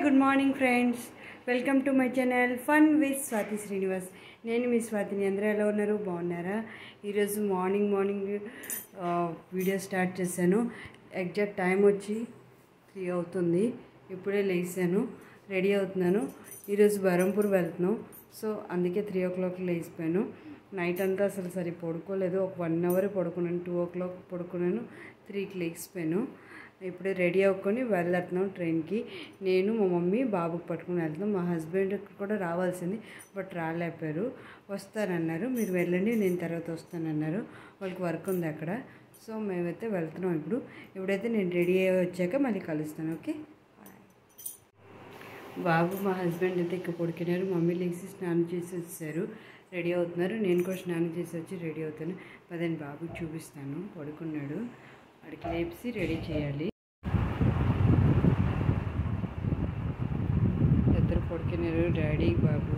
Good morning friends welcome to my channel fun with Swathi Srinivas నేను మీ స్వాతిని అందరూ ఎలా ఉన్నారు బాగున్నారా ఈరోజు మార్నింగ్ మార్నింగ్ ఆ, వీడియో స్టార్ట్ చేశాను ఎగ్జాక్ట్ టైం వచ్చి త్రీ అవుతుంది ఇప్పుడే లేచాను రెడీ అవుతున్నాను ఈరోజు బరంపూర్ వెళ్తున్నాం సో అందుకే త్రీ ఓ క్లాక్ లేచిపోయాను నైట్ అంతా అసలు సరి పడుకోలేదు ఒక వన్ అవర్ పడుకున్నాను టూ ఓ క్లాక్ పడుకున్నాను త్రీకి లేచిపోయాను ఇప్పుడే రెడీ అవ్వుకొని వెళ్తున్నాం ట్రైన్కి నేను మా మమ్మీ బాబుకి పట్టుకుని వెళ్తున్నాం మా హస్బెండ్ కూడా రావాల్సింది బట్ రాలేకపోయారు వస్తారన్నారు మీరు వెళ్ళండి నేను తర్వాత వస్తానన్నారు వాళ్ళకి వర్క్ ఉంది అక్కడ సో మేమైతే వెళ్తున్నాం ఇప్పుడు ఇప్పుడైతే నేను రెడీ అయ్యి వచ్చాక మళ్ళీ కలుస్తాను ఓకే బాబు మా హస్బెండ్ అయితే ఇక్కడ పడుకున్నారు మమ్మీ లేచి స్నానం చేసి వచ్చారు రెడీ అవుతున్నారు నేను కూడా స్నానం చేసి వచ్చి రెడీ అవుతాను పదండి బాబుకి చూపిస్తాను పడుకున్నాడు వాడికి లేపి రెడీ చేయాలి ఇద్దరు పడుకున్నారు డాడీ బాబు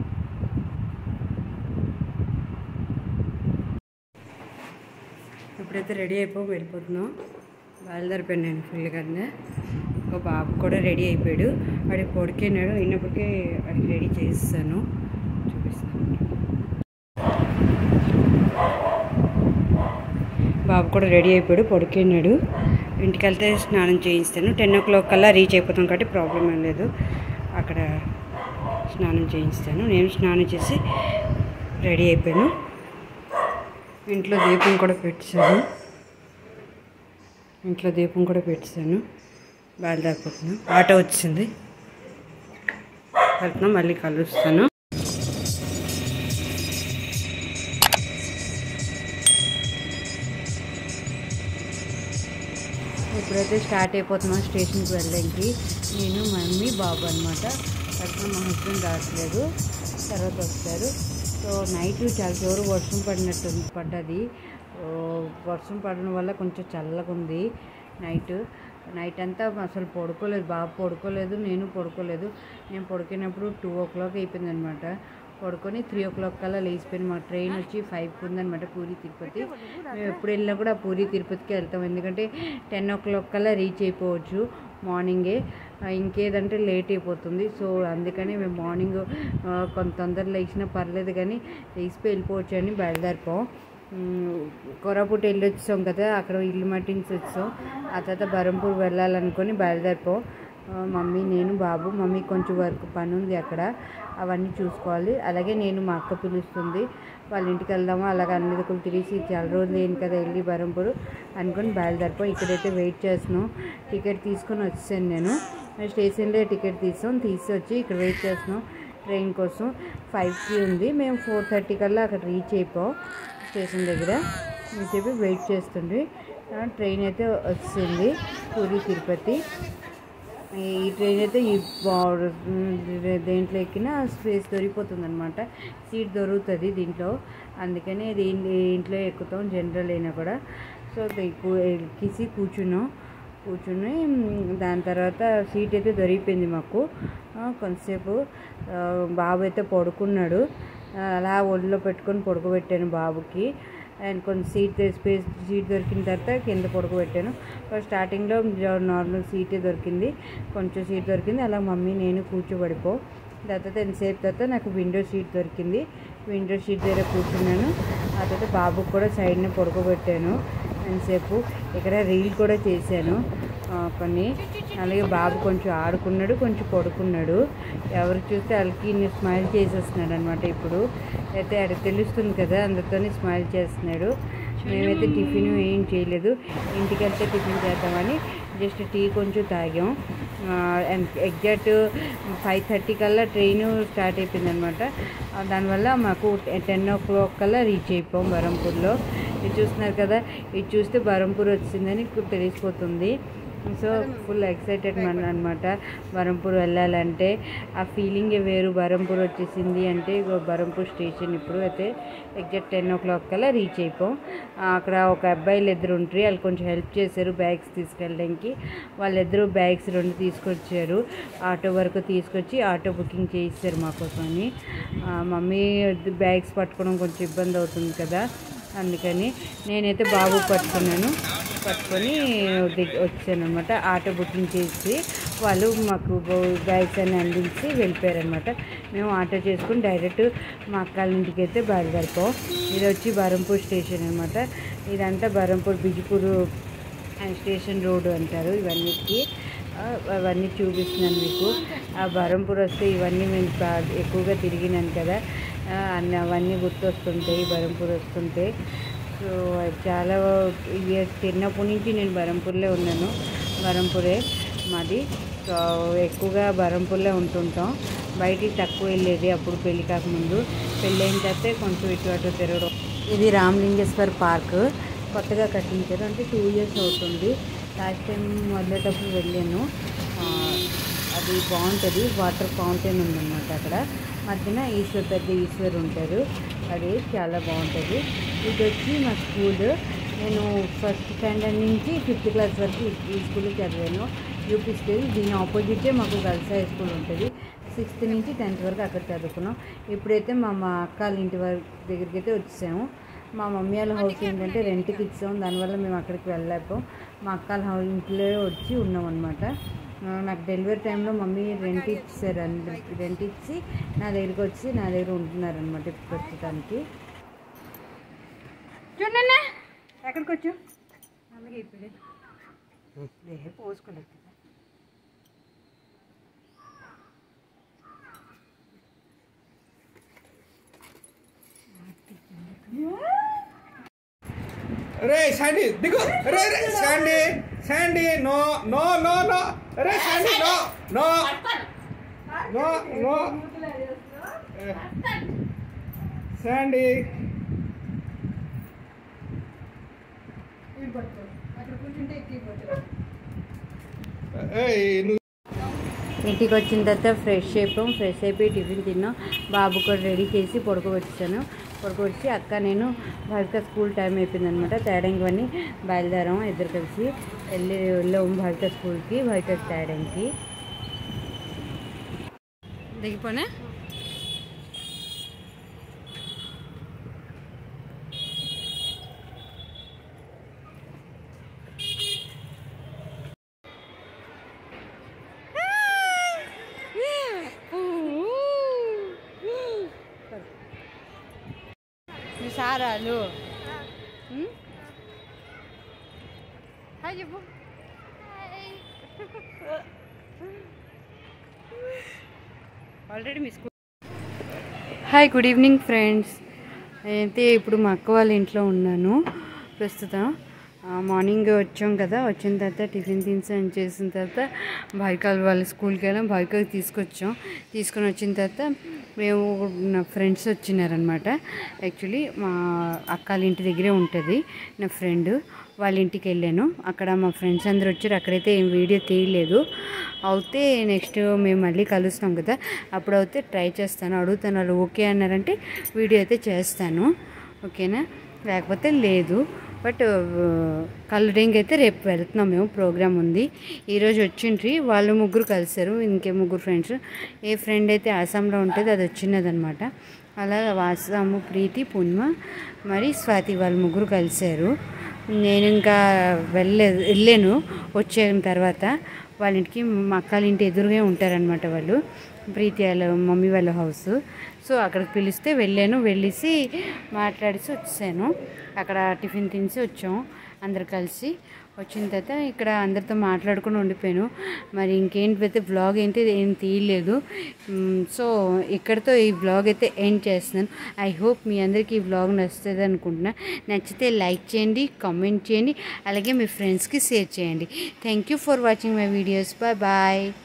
ఇప్పుడైతే రెడీ అయిపోయి వెళ్ళిపోతున్నాం బయలుదేరిపోయాను నేను ఫుల్గానే ఒక బాబు కూడా రెడీ అయిపోయాడు వాడికి పొడికినాడు అయినప్పటికీ వాడికి రెడీ చేస్తాను చూపిస్తాను బాబు కూడా రెడీ అయిపోయాడు పడుకున్నాడు ఇంటికి వెళ్తే స్నానం చేయిస్తాను టెన్ ఓ క్లాక్ కల్లా రీచ్ అయిపోతాం కాబట్టి ప్రాబ్లం ఏం లేదు అక్కడ స్నానం చేయిస్తాను నేను స్నానం చేసి రెడీ అయిపోయాను ఇంట్లో దీపం కూడా పెట్టాను ఇంట్లో దీపం కూడా పెట్టాను బయలుదేరిపోతున్నాను ఆటో వచ్చింది వెళ్తున్నాం మళ్ళీ కలుస్తాను ఇప్పుడైతే స్టార్ట్ అయిపోతున్నాం స్టేషన్కి వెళ్ళడానికి నేను మా మమ్మీ బాబు అనమాట అక్కడ మా హస్బెండ్ రావట్లేదు తర్వాత వస్తారు సో నైట్ చాలా జోరు వర్షం పడినట్టు పడ్డది ఓ, వర్షం పడడం వల్ల కొంచెం చల్లగా ఉంది నైట్ నైట్ అంతా అసలు పడుకోలేదు బాబు పడుకోలేదు నేను పడుకోలేదు నేను పడుకున్నప్పుడు టూ ఓ క్లాక్ అయిపోయింది అనమాట పడుకొని త్రీ ఓ క్లాక్ కల్లా లేచిపోయింది మా ట్రైన్ వచ్చి ఫైవ్కి ఉందన్నమాట పూరి తిరుపతి మేము ఎప్పుడు వెళ్ళినా కూడా పూరి తిరుపతికి వెళ్తాం ఎందుకంటే టెన్ ఓ క్లాక్ కల్లా రీచ్ అయిపోవచ్చు మార్నింగే ఆ, ఇంకేదంటే లేట్ అయిపోతుంది సో అందుకని మేము మార్నింగ్ ఆ, కొంత తొందర లేచినా పర్లేదు కానీ లేచిపోయి వెళ్ళిపోవచ్చు అని బయలుదేరిపోం మ్, కొరాపుట్ వెళ్ళి వచ్చాం కదా అక్కడ ఇల్లు మట్టించి వచ్చాం ఆ తర్వాత బరంపూర్ వెళ్ళాలనుకొని బయలుదేరిపోం ఆ, మమ్మీ నేను బాబు మమ్మీ కొంచెం వర్క్ పని ఉంది అక్కడ అవన్నీ చూసుకోవాలి అలాగే నేను మా అక్క పిలుస్తుంది వాళ్ళ ఇంటికి వెళ్దామా అలాగే అన్ని దిక్కులు తిరిగి చాలా రోజులు ఏంటి కదా వెళ్ళి బరంపూర్ అనుకొని బయలుదేరిపోయి ఇక్కడైతే వెయిట్ చేస్తున్నాం టికెట్ తీసుకొని వచ్చాను నేను స్టేషన్లో టికెట్ తీసాం తీసి వచ్చి ఇక్కడ వెయిట్ చేస్తున్నాం ట్రైన్ కోసం ఫైవ్కి ఉంది మేము ఫోర్ థర్టీ కల్లా అక్కడ రీచ్ అయిపోయాం స్టేషన్ దగ్గర అని చెప్పి వెయిట్ చేస్తుండే ఆ, ట్రైన్ అయితే వచ్చింది పూరి తిరుపతి ఈ ట్రైన్ అయితే ఈ బా- దేంట్లో ఎక్కినా స్పేస్ దొరికిపోతుంది అనమాట సీట్ దొరుకుతుంది దీంట్లో అందుకని దీని దీంట్లో ఎక్కుతాం జనరల్ అయినా కూడా సో ది- కూ- ఎక్కిసి కూర్చున్నాం కూర్చుని మ్, దాని తర్వాత సీట్ అయితే దొరికిపోయింది మాకు ఆ, కొంతసేపు ఆ, బాబు అయితే పడుకున్నాడు ఆ, అలా ఒళ్ళో పెట్టుకొని పడుకోబెట్టాను బాబుకి అండ్ కొంచెం సీట్ స్పేస్ సీట్ దొరికిన తర్వాత కింద పడుకోబెట్టాను ఫస్ట్ స్టార్టింగ్లో నార్మల్ సీటే దొరికింది కొంచెం సీట్ దొరికింది అలా మమ్మీ నేను కూర్చోబడిపో తర్వాత ఎంతసేపు తర్వాత నాకు విండో సీట్ దొరికింది విండో సీట్ దగ్గర కూర్చున్నాను ఆ తర్వాత బాబుకి కూడా సైడ్ని పడుకోబెట్టాను ఎంతసేపు ఇక్కడ రీల్ కూడా చేశాను ఆ, కొన్ని అలాగే బాబు కొంచెం ఆడుకున్నాడు కొంచెం పడుకున్నాడు ఎవరు చూస్తే వాళ్ళకి స్మైల్ చేసేస్తున్నాడు అనమాట ఇప్పుడు అయితే అది తెలుస్తుంది కదా అందరితోని స్మైల్ చేస్తున్నాడు మేమైతే టిఫిన్ ఏం చేయలేదు ఇంటికి వెళ్తే టిఫిన్ చేద్దామని జస్ట్ టీ కొంచెం తాగాం ఎగ్జాక్ట్ ఫైవ్ థర్టీ కల్లా ట్రైన్ స్టార్ట్ అయిపోయింది అనమాట దానివల్ల మాకు టెన్ ఓ క్లాక్ కల్లా రీచ్ అయిపోయాం బరంపూర్లో ఇది చూస్తున్నారు కదా ఇది చూస్తే బరంపూర్ వచ్చిందని తెలిసిపోతుంది సో ఫుల్ ఎక్సైటెడ్ మన అనమాట బరంపూర్ వెళ్ళాలంటే ఆ ఫీలింగే వేరు బరంపూర్ వచ్చేసింది అంటే ఇగో బరంపూర్ స్టేషన్ ఇప్పుడు అయితే ఎగ్జాక్ట్ టెన్ ఓ క్లాక్ కల్లా రీచ్ అయిపోం ఆ, అక్కడ ఒక అబ్బాయిలు ఇద్దరు ఉంటారు వాళ్ళు కొంచెం హెల్ప్ చేశారు బ్యాగ్స్ తీసుకెళ్ళడానికి వాళ్ళిద్దరూ బ్యాగ్స్ రెండు తీసుకొచ్చారు ఆటో వరకు తీసుకొచ్చి ఆటో బుకింగ్ చేయిస్తారు మాకోసమని ఆ, మమ్మీ బ్యాగ్స్ పట్టుకోవడం కొంచెం ఇబ్బంది అవుతుంది కదా అందుకని నేనైతే బాబు పట్టుకున్నాను పట్టుకొని దిగ్- వచ్చాను అనమాట ఆటో బుకింగ్ చేసి వాళ్ళు మాకు బ్యాగ్స్ అన్ని అందించి వెళ్ళిపోయారనమాట మేము ఆటో చేసుకుని డైరెక్ట్ మా అక్కల ఇంటికి అయితే బయలుదేరిపోం ఇది వచ్చి బరంపూర్ స్టేషన్ అనమాట ఇదంతా బరంపూర్ బిజిపూర్ స్టేషన్ రోడ్ అంటారు ఇవన్నిటికి ఆ, అవన్నీ చూపిస్తున్నాను మీకు ఆ బరంపూర్ వస్తే ఇవన్నీ మేము బా- ఎక్కువగా తిరిగినాను కదా ఆ, అన్ని అవన్నీ గుర్తొస్తుంటాయి బరంపూర్ వస్తుంటే సో చాలా ఇయర్స్ చిన్నప్పటి నుంచి నేను బరంపూర్లో ఉన్నాను బరంపూరే మాది సో ఎక్కువగా బరంపూర్లో ఉంటుంటాం బయటికి తక్కువ వెళ్ళేది అప్పుడు పెళ్లి కాకముందు పెళ్ళి అయిన తర్వాత కొంచెం ఇటు అటు తిరగడం ఇది రామలింగేశ్వర్ పార్క్ కొత్తగా కట్టించారు అంటే టూ ఇయర్స్ అవుతుంది లాస్ట్ టైం మొదలేటప్పుడు వెళ్ళాను ఆ, అది బాగుంటుంది వాటర్ ఫౌంటైన్ ఉందన్నమాట అక్కడ మధ్యన ఈశ్వర్ పెద్ద ఈశ్వర్ ఉంటారు అది చాలా బాగుంటుంది ఇది వచ్చి మా స్కూల్ నేను ఫస్ట్ స్టాండర్డ్ నుంచి ఫిఫ్త్ క్లాస్ వరకు ఈ- ఈ స్కూల్లో చదివాను యూపీ స్కూల్ దీని ఆపోజిటే మాకు గర్ల్స్ హై స్కూల్ ఉంటుంది సిక్స్త్ నుంచి టెన్త్ వరకు అక్కడ చదువుకున్నాం ఇప్పుడైతే మా మా అక్క వాళ్ళ ఇంటి వరకు దగ్గరికి అయితే వచ్చాము మా మమ్మీ వాళ్ళ హౌస్ ఏంటంటే రెంట్కి ఇచ్చాం దానివల్ల మేము అక్కడికి వెళ్ళలేకపోం మా అక్క వాళ్ళ హౌస్ ఇంట్లో వచ్చి ఉన్నాం అనమాట నాకు డెలివరీ టైంలో మమ్మీ రెంట్ ఇచ్చారు అందరికి రెంట్ ఇచ్చి నా దగ్గరికి వచ్చి నా దగ్గర ఉంటున్నారు అనమాట ప్రస్తుతానికి చూడండి ఎక్కడికి వచ్చు అందుకే ఇప్పుడే ఏ పోసుకోలేదు రే శాండీ దిగు రే రే Sandy Sandy no no no no రే Sandy no no no no Sandy ఏయ్ నువ్వు ఇంటికి వచ్చిన తర్వాత ఫ్రెష్ అయిపోయాం ఫ్రెష్ అయిపోయి టిఫిన్ తిన్నాం బాబు కూడా రెడీ చేసి పడుకోవచ్చాను పడుకోవచ్చి అక్క నేను భావిక స్కూల్ టైం అయిపోయింది అనమాట తేడంగివన్నీ బయలుదేరాం ఇద్దరు కలిసి వెళ్ళి వెళ్ళాము భావిక స్కూల్కి భావిక తేడంకి దిగిపోనా మీ సారాలు ఉమ్? హాయ్ చెప్పు ఆల్రెడీ మీ school hi good evening friends అయితే ఇప్పుడు మా అక్క వాళ్ళ ఇంట్లో ఉన్నాను ప్రస్తుతం ఆ, మార్నింగ్ వచ్చాం కదా వచ్చిన తర్వాత టిఫిన్ తిని చేసిన తర్వాత భావికాలు వాళ్ళ స్కూల్కి వెళ్ళాం భావికకి తీసుకొచ్చాం తీసుకొని వచ్చిన తర్వాత మేము నా ఫ్రెండ్స్ వచ్చినారనమాట యాక్చువల్లీ మా అక్క వాళ్ళ ఇంటి దగ్గరే ఉంటుంది నా ఫ్రెండ్ వాళ్ళ ఇంటికి వెళ్ళాను అక్కడ మా ఫ్రెండ్స్ అందరూ వచ్చారు అక్కడైతే ఏం వీడియో తీయలేదు అయితే నెక్స్ట్ మేము మళ్ళీ కలుస్తాం కదా అప్పుడు అయితే ట్రై చేస్తాను అడుగుతాను వాళ్ళు ఓకే అన్నారంటే వీడియో అయితే చేస్తాను ఓకేనా లేకపోతే లేదు బట్ కలరింగ్ అయితే రేపు వెళ్తున్నాం మేము ప్రోగ్రామ్ ఉంది ఈరోజు వచ్చిండ్రి వాళ్ళు ముగ్గురు కలిసారు ఇంకే ముగ్గురు ఫ్రెండ్స్ ఏ ఫ్రెండ్ అయితే ఆసాంలో ఉంటుంది అది వచ్చినదనమాట అలా వాసాము ప్రీతి పుణ్మ మరి స్వాతి వాళ్ళు ముగ్గురు కలిశారు నేను ఇంకా వెళ్ళలేదు వెళ్ళాను వచ్చిన తర్వాత వాళ్ళ ఇంటికి మా అక్కల ఇంటి ఎదురుగా ఉంటారనమాట వాళ్ళు ప్రీతి వాళ్ళ మమ్మీ వాళ్ళ హౌస్ సో అక్కడికి పిలిస్తే వెళ్ళాను వెళ్ళేసి మాట్లాడేసి వచ్చాను అక్కడ టిఫిన్ తినేసి వచ్చాము అందరు కలిసి వచ్చిన తర్వాత ఇక్కడ అందరితో మాట్లాడుకుని ఉండిపోయాను మరి ఇంకేంటి అయితే బ్లాగ్ ఏంటి ఏం తీయలేదు మ్, సో ఇక్కడితో ఈ బ్లాగ్ అయితే ఎండ్ చేస్తున్నాను ఐ హోప్ మీ అందరికీ ఈ బ్లాగ్ నచ్చుతుంది అనుకుంటున్నా నచ్చితే లైక్ చేయండి కామెంట్ చేయండి అలాగే మీ ఫ్రెండ్స్కి షేర్ చేయండి thank you for watching my videos bye bye